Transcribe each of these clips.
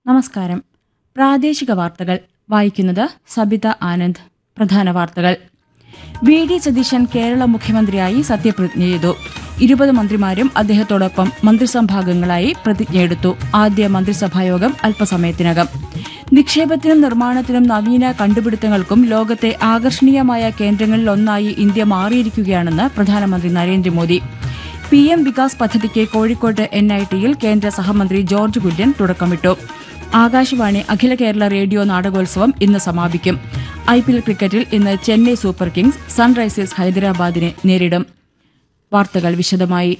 നമസ്കാരം പ്രാദേശിക വാർത്തകൾ വായിക്കുന്നത് സബിത ആനന്ദ് പ്രധാന വാർത്തകൾ വി ഡി സതീശൻ കേരള മുഖ്യമന്ത്രിയായി സത്യപ്രതിജ്ഞ ചെയ്തു ഇരുപത് മന്ത്രിമാരും അദ്ദേഹത്തോടൊപ്പം മന്ത്രിസഭാംഗങ്ങളായി പ്രതിജ്ഞയെടുത്തു ആദ്യ മന്ത്രിസഭായോഗം അല്പസമയത്തിനകം നിക്ഷേപത്തിനും നിർമ്മാണത്തിനും നവീന കണ്ടുപിടുത്തങ്ങൾക്കും ലോകത്തെ ആകർഷണീയമായ കേന്ദ്രങ്ങളിലൊന്നായി ഇന്ത്യ മാറിയിരിക്കുകയാണെന്ന് പ്രധാനമന്ത്രി നരേന്ദ്രമോദി പി എം വികാസ് പദ്ധതിക്ക് കോഴിക്കോട്ട് എൻ ഐ ടിയിൽ കേന്ദ്ര സഹമന്ത്രി ജോർജ് കുര്യൻ തുടക്കമിട്ടു ആകാശവാണി അഖില കേരള റേഡിയോ നാടകോത്സവം ഇന്ന് സമാപിക്കും ഐ പി എൽ ക്രിക്കറ്റിൽ ഇന്ന് ചെന്നൈ സൂപ്പർ കിങ്സ് സൺറൈസേഴ്സ് ഹൈദരാബാദിനെ നേരിടും വാർത്തകൾ വിശദമായി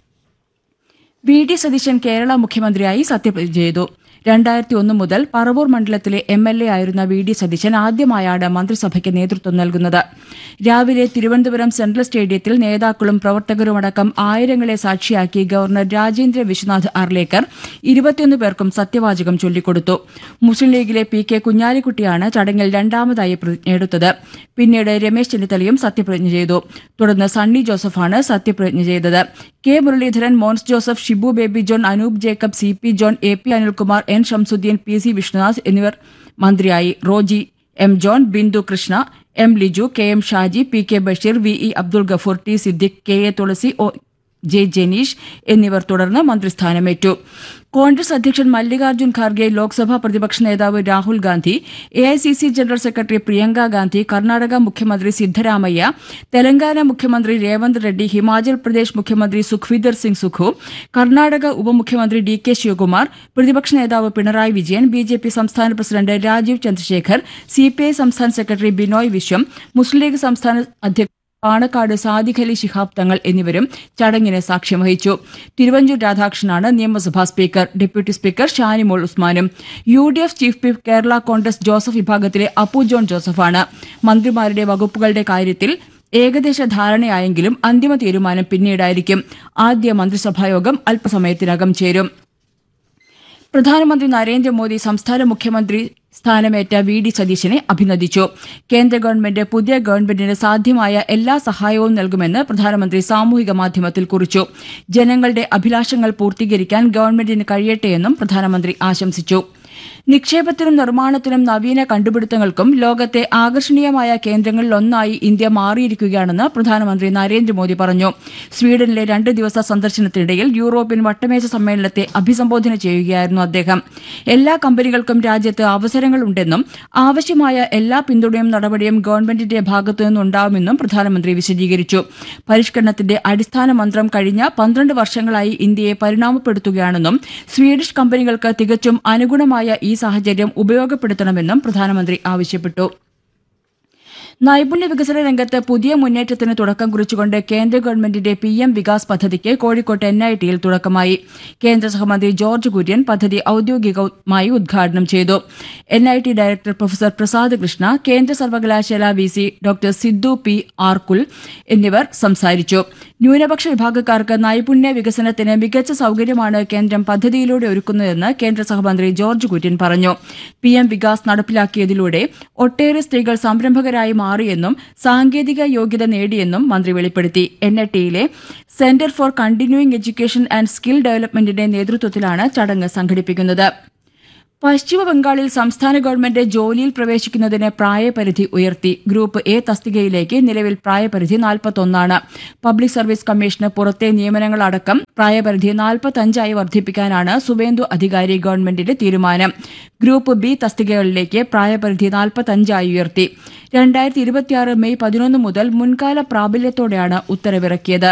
വി ഡി സതീശൻ കേരള മുഖ്യമന്ത്രിയായി സത്യപ്രതിജ്ഞ ചെയ്തു രണ്ടായിരത്തി ഒന്ന് മുതൽ പറവൂർ മണ്ഡലത്തിലെ എം എൽ എ ആയിരുന്ന വി ഡി സതീശൻ ആദ്യമായാണ് മന്ത്രിസഭയ്ക്ക് നേതൃത്വം നൽകുന്നത് രാവിലെ തിരുവനന്തപുരം സെൻട്രൽ സ്റ്റേഡിയത്തിൽ നേതാക്കളും പ്രവർത്തകരുമടക്കം ആയിരങ്ങളെ സാക്ഷിയാക്കി ഗവർണർ രാജേന്ദ്ര വിശ്വനാഥ് അർലേക്കർ ഇരുപത്തിയൊന്ന് പേർക്കും സത്യവാചകം ചൊല്ലിക്കൊടുത്തു മുസ്ലിം ലീഗിലെ പി കെ കുഞ്ഞാലിക്കുട്ടിയാണ് ചടങ്ങിൽ രണ്ടാമതായി പ്രതിജ്ഞയെടുത്തത് പിന്നീട് രമേശ് ചെന്നിത്തലയും സത്യപ്രതിജ്ഞ ചെയ്തു തുടർന്ന് സണ്ണി ജോസഫാണ് സത്യപ്രതിജ്ഞ ചെയ്തത് K Muraleedharan Mons Joseph Shibu Baby John Anoop Jacob C P John A P Anilkumar N Shamsuddin P C Vishnudas എന്നിവർ മന്ത്രിയായി Roji M John Bindhu Krishna M Liju K M Shaji P K Basheer V E Abdul Gafoor T Siddique K A Thulasi O J Janeesh എന്നിവർ തുടർന്ന് മന്ത്രിസ്ഥാനമേറ്റു കോൺഗ്രസ് അധ്യക്ഷൻ മല്ലികാർജ്ജുൻ ഖാർഗെ ലോക്സഭാ പ്രതിപക്ഷ നേതാവ് Rahul Gandhi A I C C general secretary Priyanka Gandhi Karnataka മുഖ്യമന്ത്രി സിദ്ധരാമയ്യ തെലങ്കാന മുഖ്യമന്ത്രി രേവന്ത് റെഡ്ഡി ഹിമാചൽ പ്രദേശ് മുഖ്യമന്ത്രി സുഖ്വീന്ദർ സിംഗ് സുഖു കർണാടക ഉപമുഖ്യമന്ത്രി ഡി കെ ശിവകുമാർ പ്രതിപക്ഷ നേതാവ് Pinarayi Vijayan B J P സംസ്ഥാന president Rajeev Chandrasekhar C P I സംസ്ഥാന സെക്രട്ടറി ബിനോയ് വിശ്വം മുസ്ലിം ലീഗ് സംസ്ഥാന അധ്യക്ഷൻ പാണക്കാട് സാദിഖ് അലി ശിഹാബ് തങ്ങൾ എന്നിവരും ചടങ്ങിന് സാക്ഷ്യം വഹിച്ചു തിരുവഞ്ചൂർ രാധാകൃഷ്ണനാണ് നിയമസഭാ സ്പീക്കർ ഡെപ്യൂട്ടി സ്പീക്കർ ഷാനിമോൾ ഉസ്മാനും U D F chief whip Kerala Congress Joseph വിഭാഗത്തിലെ അപ്പു ജോൺ ജോസഫാണ് മന്ത്രിമാരുടെ വകുപ്പുകളുടെ കാര്യത്തിൽ ഏകദേശ ധാരണയായെങ്കിലും അന്തിമ തീരുമാനം പിന്നീടായിരിക്കും ആദ്യ മന്ത്രിസഭായോഗം അല്പസമയത്തിനകം ചേരും പ്രധാനമന്ത്രി നരേന്ദ്രമോദി സംസ്ഥാന മുഖ്യമന്ത്രി സ്ഥാനമേറ്റ വി ഡി സതീശനെ അഭിനന്ദിച്ചു കേന്ദ്ര ഗവൺമെന്റ് പുതിയ ഗവൺമെന്റിന് സാധ്യമായ എല്ലാ സഹായവും നൽകുമെന്ന് പ്രധാനമന്ത്രി സാമൂഹിക മാധ്യമത്തിൽ കുറിച്ചു ജനങ്ങളുടെ അഭിലാഷങ്ങൾ പൂർത്തീകരിക്കാൻ ഗവൺമെന്റിന് കഴിയട്ടെയെന്നും പ്രധാനമന്ത്രി ആശംസിച്ചു നിക്ഷേപത്തിനും നിർമ്മാണത്തിനും നവീന കണ്ടുപിടുത്തങ്ങൾക്കും ലോകത്തെ ആകർഷണീയമായ കേന്ദ്രങ്ങളിലൊന്നായി ഇന്ത്യ മാറിയിരിക്കുകയാണെന്ന് പ്രധാനമന്ത്രി നരേന്ദ്രമോദി പറഞ്ഞു സ്വീഡനിലെ രണ്ട് ദിവസ സന്ദർശനത്തിനിടയിൽ യൂറോപ്യൻ വട്ടമേശ സമ്മേളനത്തെ അഭിസംബോധന ചെയ്യുകയായിരുന്നു അദ്ദേഹം എല്ലാ കമ്പനികൾക്കും രാജ്യത്ത് അവസരങ്ങളുണ്ടെന്നും ആവശ്യമായ എല്ലാ പിന്തുണയും നടപടിയും ഗവൺമെന്റിന്റെ ഭാഗത്തു നിന്നുണ്ടാവുമെന്നും പ്രധാനമന്ത്രി വിശദീകരിച്ചു പരിഷ്കരണത്തിന്റെ അടിസ്ഥാന മന്ത്രം കഴിഞ്ഞ പന്ത്രണ്ട് വർഷങ്ങളായി ഇന്ത്യയെ പരിണാമപ്പെടുത്തുകയാണെന്നും സ്വീഡിഷ് കമ്പനികൾക്ക് തികച്ചും അനുഗുണമായ ഈ സാഹചര്യം ഉപയോഗപ്പെടുത്തണമെന്നും പ്രധാനമന്ത്രി ആവശ്യപ്പെട്ടു നൈപുണ്യ വികസന രംഗത്ത് പുതിയ മുന്നേറ്റത്തിന് തുടക്കം കുറിച്ചുകൊണ്ട് കേന്ദ്ര ഗവൺമെന്റിന്റെ പി എം വികാസ് പദ്ധതിക്ക് കോഴിക്കോട്ട് എൻ ഐ ടിയിൽ തുടക്കമായി കേന്ദ്ര സഹമന്ത്രി ജോർജ് കുര്യൻ പദ്ധതി ഔദ്യോഗികമായി ഉദ്ഘാടനം ചെയ്തു N I T director professor Prasad Krishna കേന്ദ്ര സർവകലാശാല V C doctor Siddu P ആർകുൽ എന്നിവർ സംസാരിച്ചു ന്യൂനപക്ഷ വിഭാഗക്കാർക്ക് നൈപുണ്യ വികസനത്തിന് മികച്ച സൌകര്യമാണ് കേന്ദ്രം പദ്ധതിയിലൂടെ ഒരുക്കുന്നതെന്ന് കേന്ദ്ര സഹമന്ത്രി ജോർജ് കുര്യൻ പറഞ്ഞു പി എം വികാസ് നടപ്പിലാക്കിയതിലൂടെ ഒട്ടേറെ സ്ത്രീകൾ സംരംഭകരായി മാറിയെന്നും സാങ്കേതിക യോഗ്യത നേടിയെന്നും മന്ത്രി വെളിപ്പെടുത്തി എൻ ഐ ടിയിലെ centre for continuing education and skill ഡെവലപ്മെന്റിന്റെ നേതൃത്വത്തിലാണ് ചടങ്ങ് സംഘടിപ്പിക്കുന്നത് പശ്ചിമ ബംഗാളിൽ സംസ്ഥാന ഗവൺമെന്റ് ജോലിയിൽ പ്രവേശിക്കുന്നതിന് പ്രായപരിധി ഉയർത്തി ഗ്രൂപ്പ് എ തസ്തികയിലേക്ക് നിലവിൽ പ്രായപരിധി നാൽപ്പത്തൊന്നാണ് പബ്ലിക് സർവീസ് കമ്മീഷന് പുറത്തെ നിയമനങ്ങളടക്കം പ്രായപരിധി നാൽപ്പത്തഞ്ചായി വർദ്ധിപ്പിക്കാനാണ് സുവേന്ദു അധികാരി ഗവൺമെന്റിന്റെ തീരുമാനം ഗ്രൂപ്പ് ബി തസ്തികകളിലേക്ക് പ്രായപരിധി നാൽപ്പത്തഞ്ചായി ഉയർത്തി രണ്ടായിരത്തി ഇരുപത്തിയാറ് മെയ് പതിനൊന്ന് മുതൽ മുൻകാല പ്രാബല്യത്തോടെയാണ് ഉത്തരവിറക്കിയത്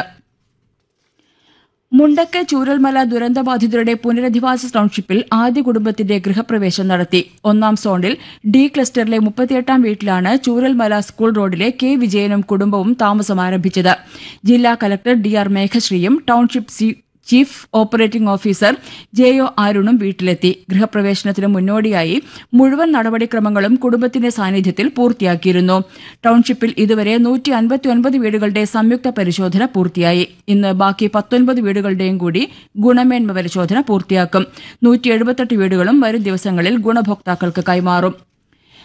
മുണ്ടക്കൽ ചൂരൽമല ദുരന്തബാധിതരുടെ പുനരധിവാസ ടൌൺഷിപ്പിൽ ആദ്യ കുടുംബത്തിന്റെ ഗൃഹപ്രവേശം നടത്തി ഒന്നാം സോണിൽ ഡി ക്ലസ്റ്ററിലെ മുപ്പത്തിയെട്ടാം വീട്ടിലാണ് ചൂരൽമല സ്കൂൾ റോഡിലെ കെ വിജയനും കുടുംബവും താമസം ആരംഭിച്ചത് ജില്ലാ കലക്ടർ ഡി ആർ മേഘശ്രീയും township C chief operating officer J O അരുണും വീട്ടിലെത്തി ഗൃഹപ്രവേശനത്തിന് മുന്നോടിയായി മുഴുവൻ നടപടിക്രമങ്ങളും കുടുംബത്തിന്റെ സാന്നിധ്യത്തിൽ പൂർത്തിയാക്കിയിരുന്നു ടൌൺഷിപ്പിൽ ഇതുവരെ നൂറ്റി അൻപത്തിയൊൻപത് വീടുകളുടെ സംയുക്ത പരിശോധന പൂർത്തിയായി ഇന്ന് ബാക്കി പത്തൊൻപത് വീടുകളുടെയും കൂടി ഗുണമേന്മ പരിശോധന പൂർത്തിയാക്കും നൂറ്റി എഴുപത്തെട്ട് വീടുകളും വരും ദിവസങ്ങളിൽ ഗുണഭോക്താക്കൾക്ക് കൈമാറും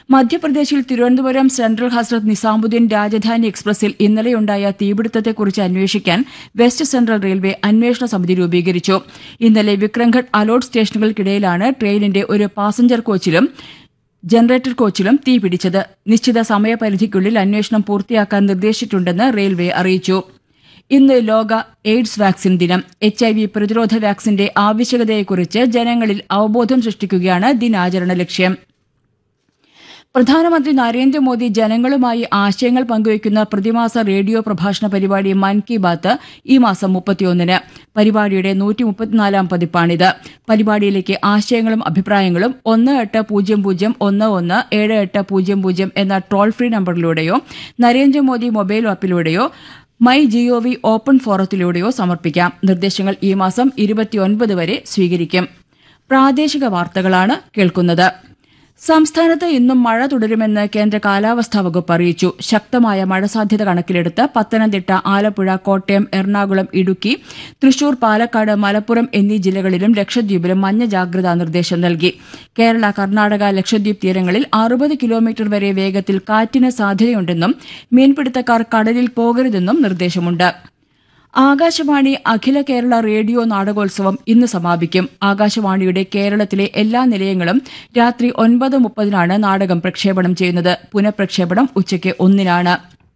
മധ്യപ്രദേശിൽ തിരുവനന്തപുരം സെൻട്രൽ ഹസ്രത്ത് നിസാമുദ്ദീൻ രാജധാനി എക്സ്പ്രസിൽ ഇന്നലെയുണ്ടായ തീപിടുത്തത്തെക്കുറിച്ച് അന്വേഷിക്കാൻ വെസ്റ്റ് സെൻട്രൽ റെയിൽവേ അന്വേഷണ സമിതി രൂപീകരിച്ചു ഇന്നലെ വിക്രംഘട്ട് അലോട്ട് സ്റ്റേഷനുകൾക്കിടയിലാണ് ട്രെയിനിന്റെ ഒരു പാസഞ്ചർ കോച്ചിലും ജനറേറ്റർ കോച്ചിലും തീപിടിച്ചത് നിശ്ചിത സമയപരിധിക്കുള്ളിൽ അന്വേഷണം പൂർത്തിയാക്കാൻ നിർദ്ദേശിച്ചിട്ടുണ്ടെന്ന് റെയിൽവേ അറിയിച്ചു ഇന്ന് ലോക എയ്ഡ്സ് വാക്സിൻ ദിനം എച്ച് ഐ വി പ്രതിരോധ വാക്സിന്റെ ആവശ്യകതയെക്കുറിച്ച് ജനങ്ങളിൽ അവബോധം സൃഷ്ടിക്കുകയാണ് ദിനാചരണ ലക്ഷ്യം പ്രധാനമന്ത്രി നരേന്ദ്രമോദി ജനങ്ങളുമായി ആശയങ്ങൾ പങ്കുവയ്ക്കുന്ന പ്രതിമാസ റേഡിയോ പ്രഭാഷണ പരിപാടി മൻ കി ബാത്ത് ഈ മാസം മുപ്പത്തിയൊന്നിന് പരിപാടിയുടെ നൂറ്റി മുപ്പത്തിനാലാം പതിപ്പാണിത് പരിപാടിയിലേക്ക് ആശയങ്ങളും അഭിപ്രായങ്ങളും ഒന്ന് എട്ട് പൂജ്യം പൂജ്യം ഒന്ന് ഒന്ന് ഏഴ് എട്ട് പൂജ്യം പൂജ്യം എന്ന toll free നമ്പറിലൂടെയോ Narendra Modi mobile ആപ്പിലൂടെയോ my G O V open ഫോറത്തിലൂടെയോ സമർപ്പിക്കാം നിർദ്ദേശങ്ങൾ ഈ മാസം ഇരുപത്തിയൊൻപത് വരെ സ്വീകരിക്കും പ്രാദേശിക വാർത്തകളാണ് കേൾക്കുന്നത് സംസ്ഥാനത്ത് ഇന്നും മഴ തുടരുമെന്ന് കേന്ദ്ര കാലാവസ്ഥാ വകുപ്പ് അറിയിച്ചു ശക്തമായ മഴ സാധ്യത കണക്കിലെടുത്ത് പത്തനംതിട്ട ആലപ്പുഴ കോട്ടയം എറണാകുളം ഇടുക്കി തൃശൂർ പാലക്കാട് മലപ്പുറം എന്നീ ജില്ലകളിലും ലക്ഷദ്വീപിലും മഞ്ഞ ജാഗ്രതാ നിർദ്ദേശം നൽകി കേരള കർണാടക ലക്ഷദ്വീപ് തീരങ്ങളിൽ അറുപത് കിലോമീറ്റർ വരെ വേഗത്തിൽ കാറ്റിന് സാധ്യതയുണ്ടെന്നും മീൻപിടുത്തക്കാർ കടലിൽ പോകരുതെന്നും നിർദ്ദേശമുണ്ട് ആകാശവാണി അഖില കേരള റേഡിയോ നാടകോത്സവം ഇന്ന് സമാപിക്കും ആകാശവാണിയുടെ കേരളത്തിലെ എല്ലാ നിലയങ്ങളും രാത്രി ഒൻപത് മുപ്പതിനാണ് നാടകം പ്രക്ഷേപണം ചെയ്യുന്നത് പുനഃപ്രക്ഷേപണം ഉച്ചയ്ക്ക് ഒന്നിനാണ്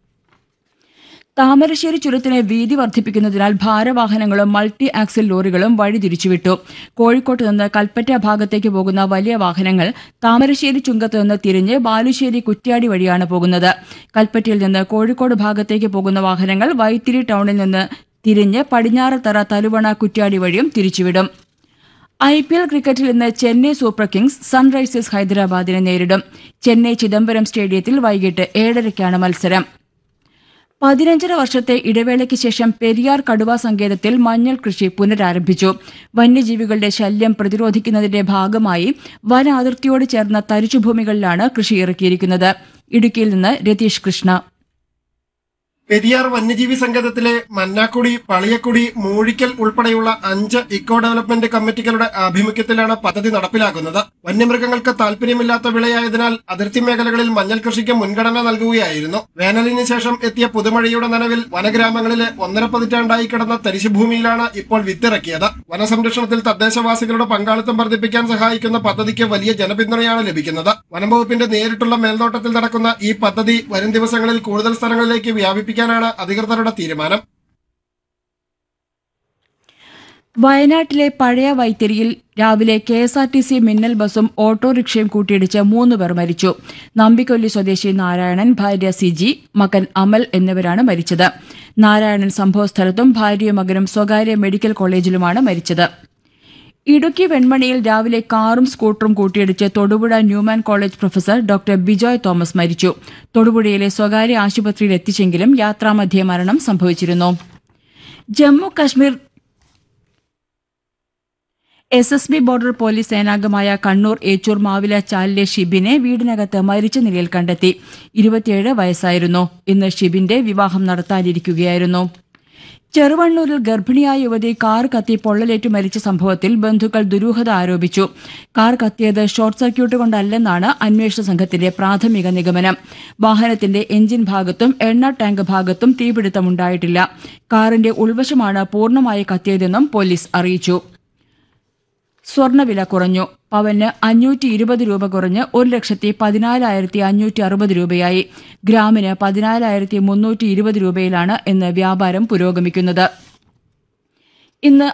താമരശ്ശേരി ചുരത്തിന് വീതി വർദ്ധിപ്പിക്കുന്നതിനാൽ ഭാരവാഹനങ്ങളും മൾട്ടി ആക്സിൽ ലോറികളും വഴി തിരിച്ചുവിട്ടു കോഴിക്കോട്ട് നിന്ന് കൽപ്പറ്റ ഭാഗത്തേക്ക് പോകുന്ന വലിയ വാഹനങ്ങൾ താമരശ്ശേരി ചുങ്കത്ത് നിന്ന് തിരിഞ്ഞ് ബാലുശ്ശേരി കുറ്റ്യാടി വഴിയാണ് പോകുന്നത് കൽപ്പറ്റയിൽ നിന്ന് കോഴിക്കോട് ഭാഗത്തേക്ക് പോകുന്ന വാഹനങ്ങൾ വൈത്തിരി ടൌണിൽ നിന്ന് തിരിഞ്ഞ് പടിഞ്ഞാറത്തറ തലുവണ കുറ്റ്യാടി വഴിയും തിരിച്ചുവിടും ഐ പി എൽ ക്രിക്കറ്റിൽ ഇന്ന് ചെന്നൈ സൂപ്പർ കിങ്സ് സൺറൈസേഴ്സ് ഹൈദരാബാദിനെ നേരിടും ചെന്നൈ ചിദംബരം സ്റ്റേഡിയത്തിൽ വൈകിട്ട് ഏഴരയ്ക്കാണ് മത്സരം പതിനഞ്ചര വർഷത്തെ ഇടവേളയ്ക്ക് ശേഷം പെരിയാർ കടുവ സങ്കേതത്തിൽ മഞ്ഞൾ കൃഷി പുനരാരംഭിച്ചു വന്യജീവികളുടെ ശല്യം പ്രതിരോധിക്കുന്നതിന്റെ ഭാഗമായി വന അതിർത്തിയോട് ചേർന്ന തരിച്ചുഭൂമികളിലാണ് കൃഷി ഇറക്കിയിരിക്കുന്നത് ഇടുക്കിയിൽ നിന്ന് രതീഷ് കൃഷ്ണ പെരിയാർ വന്യജീവി സങ്കേതത്തിലെ മന്നാക്കുടി പളിയക്കുടി മൂഴിക്കൽ ഉൾപ്പെടെയുള്ള അഞ്ച് ഇക്കോ ഡെവലപ്മെന്റ് കമ്മിറ്റികളുടെ ആഭിമുഖ്യത്തിലാണ് പദ്ധതി നടപ്പിലാക്കുന്നത് വന്യമൃഗങ്ങൾക്ക് താല്പര്യമില്ലാത്ത വിളയായതിനാൽ അതിർത്തി മേഖലകളിൽ മഞ്ഞൾ കൃഷിക്ക് മുൻഗണന നൽകുകയായിരുന്നു വേനലിന് ശേഷം എത്തിയ പുതുമഴയുടെ നനവിൽ വനഗ്രാമങ്ങളിലെ ഒന്നര പതിറ്റാണ്ടായി കിടന്ന തരിശുഭൂമിയിലാണ് ഇപ്പോൾ വിത്തിറക്കിയത് വനസംരക്ഷണത്തിൽ തദ്ദേശവാസികളുടെ പങ്കാളിത്തം വർദ്ധിപ്പിക്കാൻ സഹായിക്കുന്ന പദ്ധതിക്ക് വലിയ ജനപിന്തുണയാണ് ലഭിക്കുന്നത് വനംവകുപ്പിന്റെ നേരിട്ടുള്ള മേൽനോട്ടത്തിൽ നടക്കുന്ന ഈ പദ്ധതി വരും ദിവസങ്ങളിൽ കൂടുതൽ സ്ഥലങ്ങളിലേക്ക് വ്യാപിപ്പിക്കാനാണ് അധികൃതരുടെ തീരുമാനം വയനാട്ടിലെ പഴയ വൈത്തിരിയിൽ രാവിലെ K S R T C മിന്നൽ ബസും ഓട്ടോറിക്ഷയും കൂട്ടിയിടിച്ച് മൂന്ന് പേർ മരിച്ചു നമ്പിക്കൊല്ലി സ്വദേശി നാരായണൻ ഭാര്യ സിജി മകൻ അമൽ എന്നിവരാണ് മരിച്ചത് നാരായണൻ സംഭവസ്ഥലത്തും ഭാര്യയും മകനും സ്വകാര്യ മെഡിക്കൽ കോളേജിലുമാണ് മരിച്ചത് ഇടുക്കി വെൺമണിയിൽ രാവിലെ കാറും സ്കൂട്ടറും കൂട്ടിയിടിച്ച് Thodupuzha Newman college professor doctor Bijoy Thomas മരിച്ചു തൊടുപുഴയിലെ സ്വകാര്യ ആശുപത്രിയിൽ എത്തിച്ചെങ്കിലും യാത്രാമധ്യേ മരണം സംഭവിച്ചിരുന്നു Jammu Kashmir S S B border police സേനാംഗമായ കണ്ണൂർ ഏച്ചൂർ മാവില ചാലിലെ ഷിബിനെ വീടിനകത്ത് മരിച്ച നിലയിൽ കണ്ടെത്തി ഇരുപത്തിയേഴ് വയസ്സായിരുന്നു ഇന്ന് ഷിബിന്റെ വിവാഹം നടത്താനിരിക്കുകയായിരുന്നു ചെറുവണ്ണൂരിൽ ഗർഭിണിയായ യുവതി കാർ കത്തി പൊള്ളലേറ്റു മരിച്ച സംഭവത്തിൽ ബന്ധുക്കൾ ദുരൂഹത ആരോപിച്ചു കാർ കത്തിയത് ഷോർട്ട് സർക്യൂട്ട് കൊണ്ടല്ലെന്നാണ് അന്വേഷണ സംഘത്തിന്റെ പ്രാഥമിക നിഗമനം വാഹനത്തിന്റെ എഞ്ചിൻ ഭാഗത്തും എണ്ണ ടാങ്ക് ഭാഗത്തും തീപിടുത്തമുണ്ടായിട്ടില്ല കാറിന്റെ ഉൾവശമാണ് പൂർണ്ണമായി കത്തിയതെന്നും പോലീസ് അറിയിച്ചു സ്വർണ്ണവില കുറഞ്ഞു പവന് അഞ്ഞൂറ്റി ഇരുപത് രൂപ കുറഞ്ഞ് ഒരു ലക്ഷത്തി പതിനാലായിരത്തി അഞ്ഞൂറ്റി അറുപത് രൂപയായി ഗ്രാമിന് പതിനാലായിരത്തി മുന്നൂറ്റി ഇരുപത് രൂപയിലാണ് ഇന്ന് വ്യാപാരം പുരോഗമിക്കുന്നത് ഇന്ന്